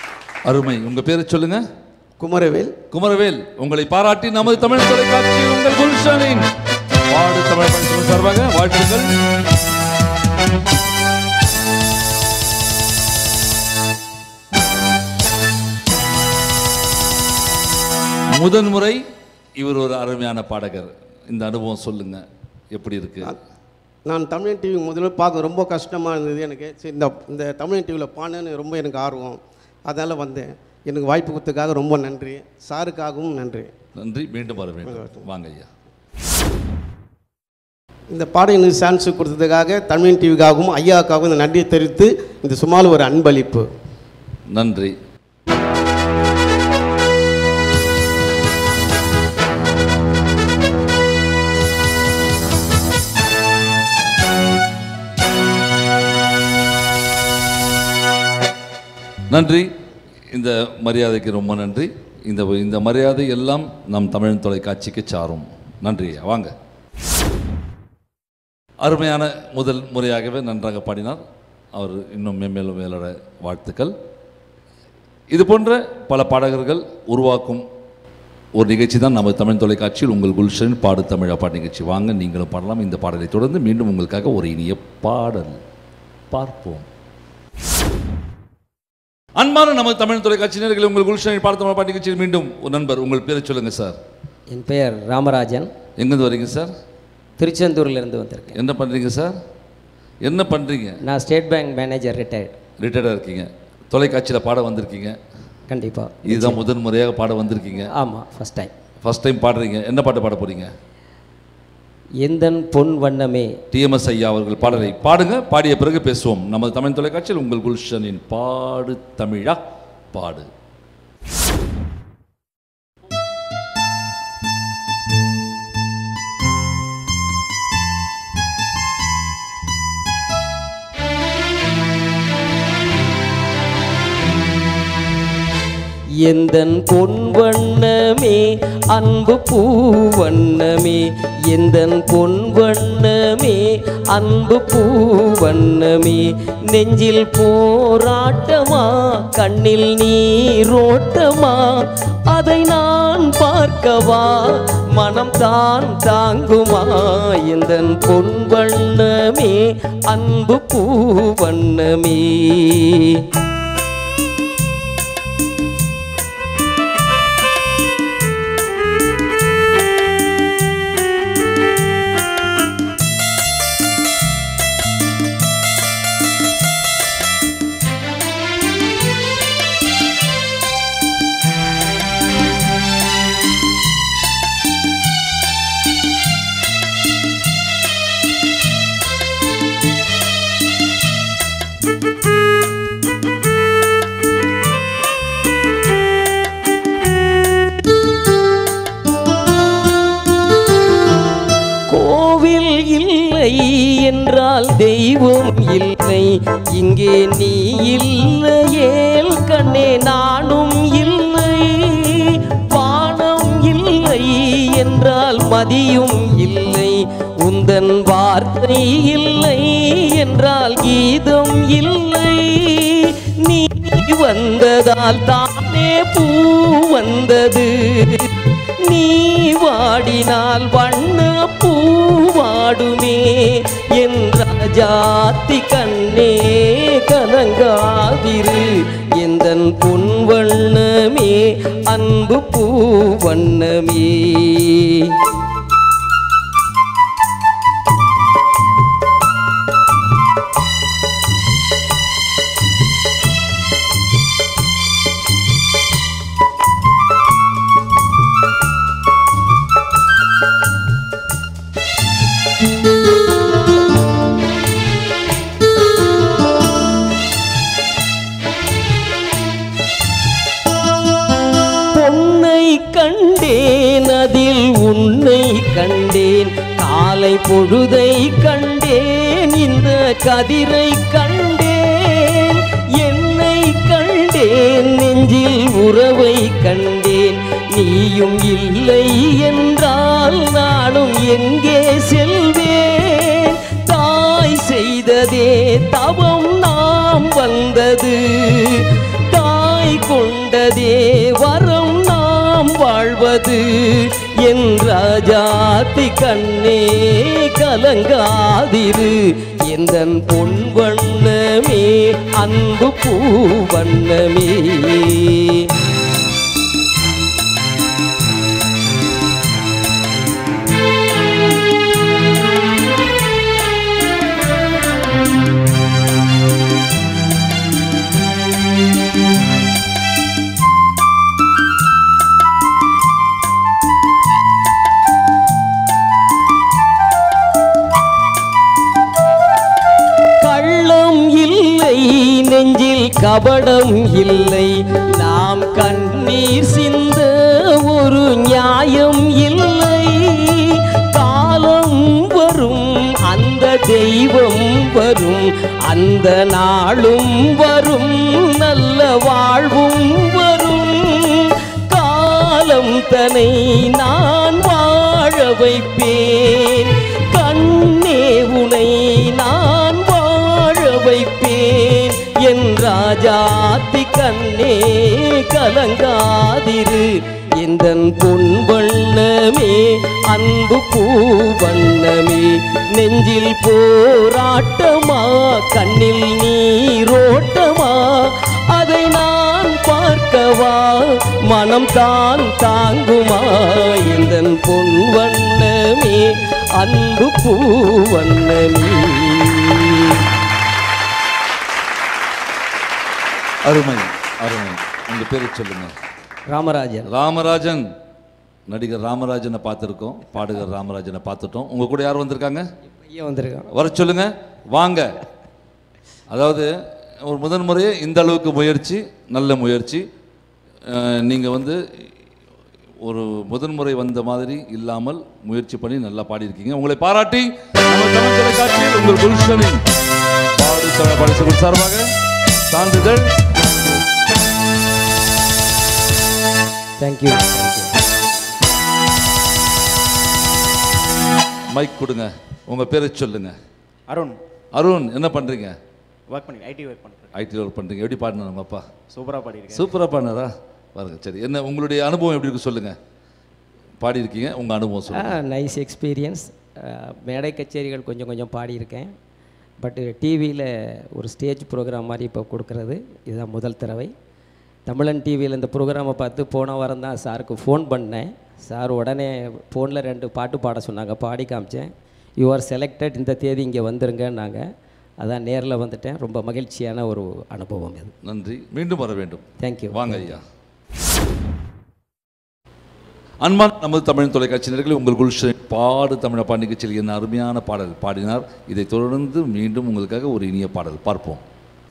அருமை உங்க பேரை சொல்லுங்க குமரவேல் குமரவேல் உங்களை பாராட்டி நமது தமிழ் தொலைக்காட்சி உங்கள் குல்ஷனின் பாடு தமிழ் பரிசு சார்பாக வாழ்த்துக்கள் முதன்முறை இவர் ஒரு அருமையான பாடகர் இந்த அனுபவம் சொல்லுங்க எப்படி இருக்கு நான் தமிழ் டிவி முதல்ல பார்க்க ரொம்ப கஷ்டமாக இருந்தது எனக்கு சரி இந்த இந்த தமிழ் டிவியில் பாடணுன்னு ரொம்ப எனக்கு ஆர்வம் அதனால் வந்தேன் எனக்கு வாய்ப்பு கொடுத்ததுக்காக ரொம்ப நன்றி சாருக்காகவும் நன்றி நன்றி மீண்டும் வர வேண்டும் வாங்க ஐயா இந்த பாடம் எனக்கு சான்ஸ் கொடுத்ததுக்காக தமிழ் டிவிக்காகவும் ஐயாவுக்காகவும் இந்த நன்றியை தெரிவித்து இந்த சுமால் ஒரு அன்பளிப்பு நன்றி நன்றி இந்த மரியாதைக்கு ரொம்ப நன்றி இந்த இந்த மரியாதை எல்லாம் நம் தமிழ் தொலைக்காட்சிக்கு சாரும் நன்றி ஐயா. வாங்க அருமையான முதல் முறையாகவே நன்றாக பாடினார் அவர் இன்னும் மேம்மேலும் மேலோட வாழ்த்துக்கள் இது போன்ற பல பாடகர்கள் உருவாக்கும் ஒரு நிகழ்ச்சி தான் நம்ம தமிழ் தொலைக்காட்சியில் உங்கள் குல்ஷன் பாடு தமிழா பாட்டு நிகழ்ச்சி வாங்க நீங்களும் பாடலாம் இந்த பாடலை தொடர்ந்து மீண்டும் உங்களுக்காக ஒரு இனிய பாடல் பார்ப்போம் அன்பான நம்ம தமிழ் தொலைக்காட்சி நேயர்களே உங்கள் குல்ஷன் பாடு தமிழ் பாட்டு நிகழ்ச்சியில் மீண்டும் ஒரு நண்பர் உங்கள் பேரை சொல்லுங்க சார் என் பெயர் ராமராஜன் எங்கேருந்து வரீங்க சார் திருச்செந்தூர்லேருந்து வந்திருக்கேன் என்ன பண்ணுறீங்க சார் என்ன பண்ணுறீங்க நான் ஸ்டேட் பேங்க் மேனேஜர் ரிட்டையர்ட் ரிட்டையர்டாக இருக்கீங்க தொலைக்காட்சியில் பாட வந்திருக்கீங்க கண்டிப்பாக இதுதான் முதன் முறையாக பாட வந்திருக்கீங்க ஆமாம் ஃபஸ்ட் டைம் ஃபர்ஸ்ட் டைம் பாடுறீங்க என்ன பாட்டு பாட போறீங்க எந்தன் பொன் வண்ணமே டிஎம்எஸ் ஐயா அவர்கள் பாடலை பாடுங்க பாடிய பிறகு பேசுவோம் நமது தமிழ் தொலைக்காட்சியில் உங்கள் குல்ஷனின் பாடு தமிழா பாடு எந்தன் பொன் வண்ணமே அன்பு பூ வண்ணமே எந்தன் பொன் வண்ணமே அன்பு பூ வண்ணமே நெஞ்சில் போராட்டமா கண்ணில் நீரோட்டமா அதை நான் பார்க்கவா மனம் தான் தாங்குமா எந்தன் பொன் வண்ணமே அன்பு பூ வண்ணமே கோவில் இல்லை என்றால் தெய்வம் இல்லை இங்கே நீ இல்லையேல் கண்ணே நானும் இல்லை வானம் இல்லை என்றால் மதியும் இல்லை உந்தன் வார்த்தை இல்லை என்றால் கீதம் இல்லை நீ வந்ததால் தானே பூ வந்தது நீ வாடினால் வண்ண பூ வாடுமே என் ராஜாத்தி கண்ணே கலங்காதிரு எந்தன் பொன் வண்ணமே அன்பு பூ வண்ணமே பொன்னை கண்டேன் அதில் உன்னை கண்டேன் காலை பொழுதை கண்டேன் இந்த கதிரை கண்டேன் என்னை கண்டேன் நெஞ்சில் உறவை கண்டேன் நீயும் இல்லை என்றால் நானும் எங்கே செல்வேன் தாய் செய்ததே தவம் நாம் வந்தது தாய் கொண்டதே வரம் நாம் வாழ்வது என் ராஜாத்தி கண்ணே கலங்காதிரு எந்தன் பொன் வண்ணமே அன்பு பூ வண்ணமே கபடம் இல்லை நாம் கண்ணீர் சிந்த ஒரு நியாயம் இல்லை காலம் வரும் அந்த தெய்வம் வரும் அந்த நாளும் வரும் நல்ல வாழ்வும் வரும் காலம் தனை நான் வாழ வைப்பேன் கண்ணே உனை நான் வாழ வைப்பேன் என் ராஜாத்தி கண்ணே கலங்காதிரு எந்தன் பொன் வண்ணமே அன்பு பூ வண்ணமே நெஞ்சில் போராட்டமா கண்ணில் நீரோட்டமா அதை நான் பார்க்கவா மனம் தான் தாங்குமா எந்தன் பொன் வண்ணமே அன்பு பூ வண்ணமே அருமை அருமை உங்க பேரை சொல்லுங்க ராமராஜன் ராமராஜன் நடிகர் ராமராஜனை பார்த்துருக்கோம் பாடகர் ராமராஜனை பார்த்துட்டோம் உங்க கூட யார் வந்திருக்காங்க பையன் வந்திருக்கான் வர சொல்லுங்க வாங்க அதாவது ஒரு முதன் முறையே இந்த அளவுக்கு முயற்சி நல்ல முயற்சி அஹ், நீங்க வந்து ஒரு முதன்முறை வந்த மாதிரி இல்லாமல் முயற்சி பண்ணி நல்லா பாடியிருக்கீங்க உங்களை பாராட்டி நம்ம தமிழ் தொலைக்காட்சியில் உங்கள் குல்ஷனின் பாடு தமிழ் பாடசகுல் சார்பாக சான்றிதழ் தேங்க்யூ மைக் கொடுங்க உங்க பேரை சொல்லுங்க அருண் அருண் என்ன பண்றீங்க ஒர்க் பண்ணி ஐடி ஒர்க் பண்ணுறேன் ஐடி ஒர்க் பண்றீங்க எப்படி பாடினார் நம்ம அப்பா சூப்பராக பாடியிருக்கேன் சூப்பராக பாடினாரா பாருங்க சரி என்ன உங்களுடைய அனுபவம் எப்படி இருக்கு சொல்லுங்க பாடியிருக்கீங்க உங்க அனுபவம் சொல்லுங்க நைஸ் எக்ஸ்பீரியன்ஸ் மேடை கச்சேரிகள் கொஞ்சம் கொஞ்சம் பாடியிருக்கேன் பட்டு டிவியில் ஒரு ஸ்டேஜ் ப்ரோக்ராம் மாதிரி இப்போ கொடுக்கறது இதுதான் முதல் தடவை தமிழன் டிவியில் இந்த ப்ரோக்ராமை பார்த்து போன வாரம் தான் சாருக்கு ஃபோன் பண்ணேன் சார் உடனே ஃபோனில் ரெண்டு பாட்டு பாட சொன்னாங்க பாடி காமிச்சேன் யூ ஆர் செலக்டட் இந்த தேதி இங்கே வந்துருங்கன்னாங்க அதான் நேரில் வந்துட்டேன் ரொம்ப மகிழ்ச்சியான ஒரு அனுபவம் இது நன்றி மீண்டும் வர வேண்டும் தேங்க்யூ வாங்க ஐயா அன்பான் நமது தமிழ் தொலைக்காட்சி நேயர்களே உங்கள் குல்ஷன் பாடு தமிழ பாடு நிகழ்ச்சியில் என்ன அருமையான பாடல் பாடினார் இதைத் தொடர்ந்து மீண்டும் உங்களுக்காக ஒரு இனிய பாடல் பார்ப்போம்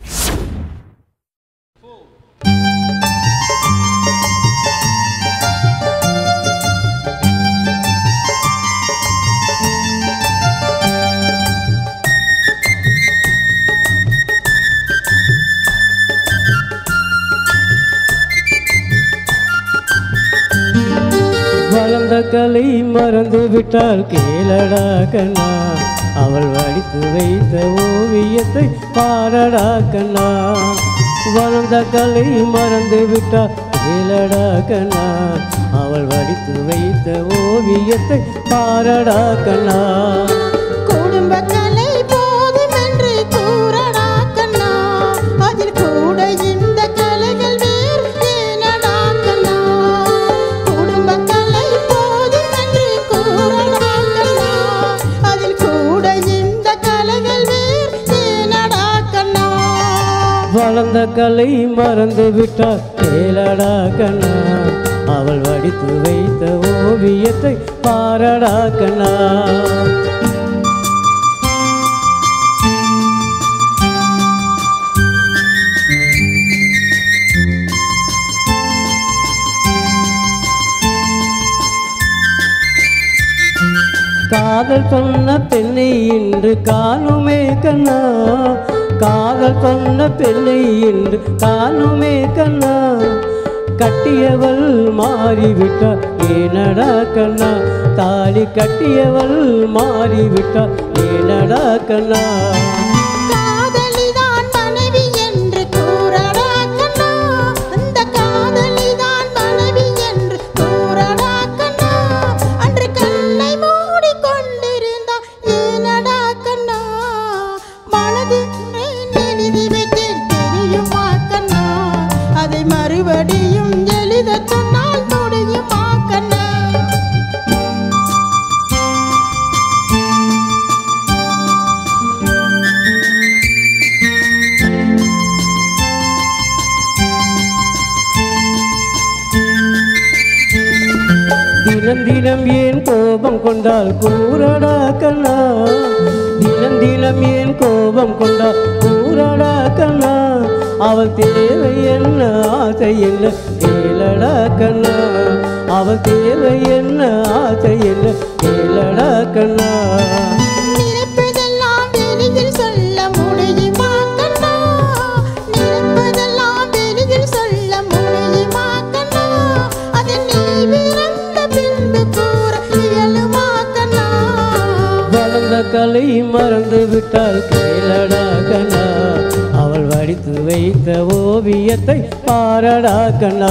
வளர்ந்த கலை மறந்து விட்டால் கேளடா கண்ணா அவள் வடித்து வைத்த ஓவியத்தை பாரடா கண்ணா வளர்ந்த கலை மறந்து விட்டால் கேளடா கண்ணா அவள் வடித்து வைத்த ஓவியத்தை பாரடா கண்ணா குடும்ப கலை போதுமென்று கூறடா கண்ணா அதில் கூட இந்த கலைகள் வேறு ஏனடா கண்ணா குடும்ப கலை போதுமென்று கூறடா கண்ணா அதில் கூட இந்த கலைகள் வேறு ஏனடா கண்ணா வளர்ந்த கலை மறந்து விட்டால் கேளடா கண்ணா அவள் வடித்து வைத்த ஓவியத்தை பாரடா கண்ணா காதல் சொன்ன பெண்ணை இன்று காணுமே கண்ணா காதல் சொன்ன பெண்ணை இன்று காணுமே கண்ணா கட்டியவள் மாறிவிட்டாள் ஏனடா கண்ணா தாலி கட்டியவள் மாறிவிட்டாள் ஏனடா கண்ணா காதலிதான் மனைவி என்று கூறடா கண்ணா அந்த காதலிதான் மனைவி என்று கூறடா கண்ணா அன்று கண்ணை மூடி கொண்டிருந்தான் ஏனடா கண்ணா மனதில் எழுதி வைத்தேன் தெரியுமா கண்ணா அதை மறுபடியும் எழுத சொன்னால் முடியுமா கண்ணா தினம் தினம் ஏன் கோபம் கொண்டால் கூறடா கண்ணா தினம் தினம் ஏன் கோபம் கொண்டால் கூறடா கண்ணா அவள் தேவை என்ன ஆசை என்ன கேளடா கண்ணா அவள் தேவை என்ன ஆசை என்ன கேளடா கண்ணா நினைப்பதெல்லாம் வெளியில் சொல்ல முடியுமா கண்ணா நினைப்பதெல்லாம் வெளியில் சொல்ல முடியுமா கண்ணா அதை நீ பிறந்த பின்பு கூற இயலுமா கண்ணா வளர்ந்த கலை மறந்து விட்டால் கேளடா கண்ணா அவள் வடித்து வைத்த ஓவியத்தை பாரடா கண்ணா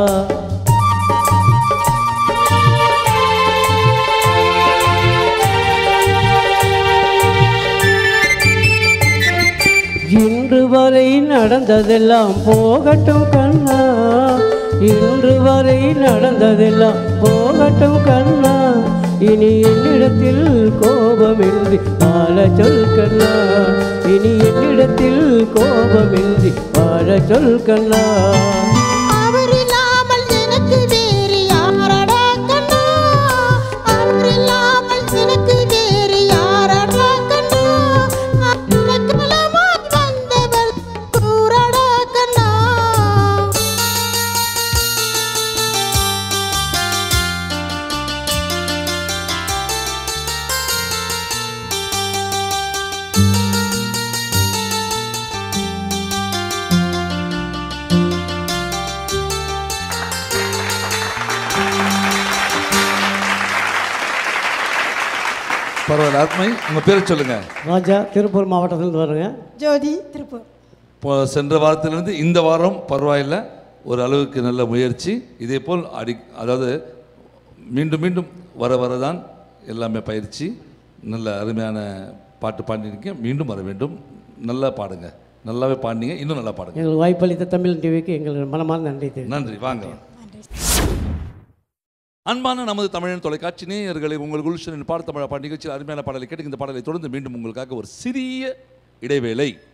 இன்று வரை நடந்ததெல்லாம் போகட்டும் கண்ணா இன்று வரை நடந்ததெல்லாம் போகட்டும் கண்ணா இனி என்னிடத்தில் கோபமின்றி வாழ சொல் கண்ணா இனி என்னிடத்தில் கோபமின்றி வாழ சொல் கண்ணா அவர் இல்லாமல் எனக்கு வேறு யாரடா கண்ணா அவர் இல்லாமல் எனக்கு வேறு யாரடா கண்ணா அக்கலமாய் வந்தவள் கூறடா கண்ணா பரவாயில்ல ஆத்மை உங்கள் பேரை சொல்லுங்கள் ராஜா திருப்பூர் மாவட்டத்திலிருந்து வருங்க ஜோதி திருப்பூர் இப்போ சென்ற வாரத்திலிருந்து இந்த வாரம் பரவாயில்ல ஒரு அளவுக்கு நல்ல முயற்சி இதே போல் அடி அதாவது மீண்டும் மீண்டும் வர வர தான் எல்லாமே பயிற்சி நல்ல அருமையான பாட்டு பாடினீங்க மீண்டும் வர வேண்டும் நல்லா பாடுங்க நல்லாவே பாடினீங்க இன்னும் நல்லா பாடுங்க எங்களுக்கு வாய்ப்பளித்த தமிழ் டிவிக்கு எங்கள் மனமார்ந்த நன்றி தெரிவித்துக் நன்றி வாங்க அன்பான நமது தமிழன் தொலைக்காட்சி நேயர்களை உங்கள் குல்ஷனின் பாட தமிழ் பாட நிகழ்ச்சியில் அருமையான பாடலை கேட்டு இந்த பாடலை தொடர்ந்து மீண்டும் உங்களுக்காக ஒரு சிறிய இடைவேளை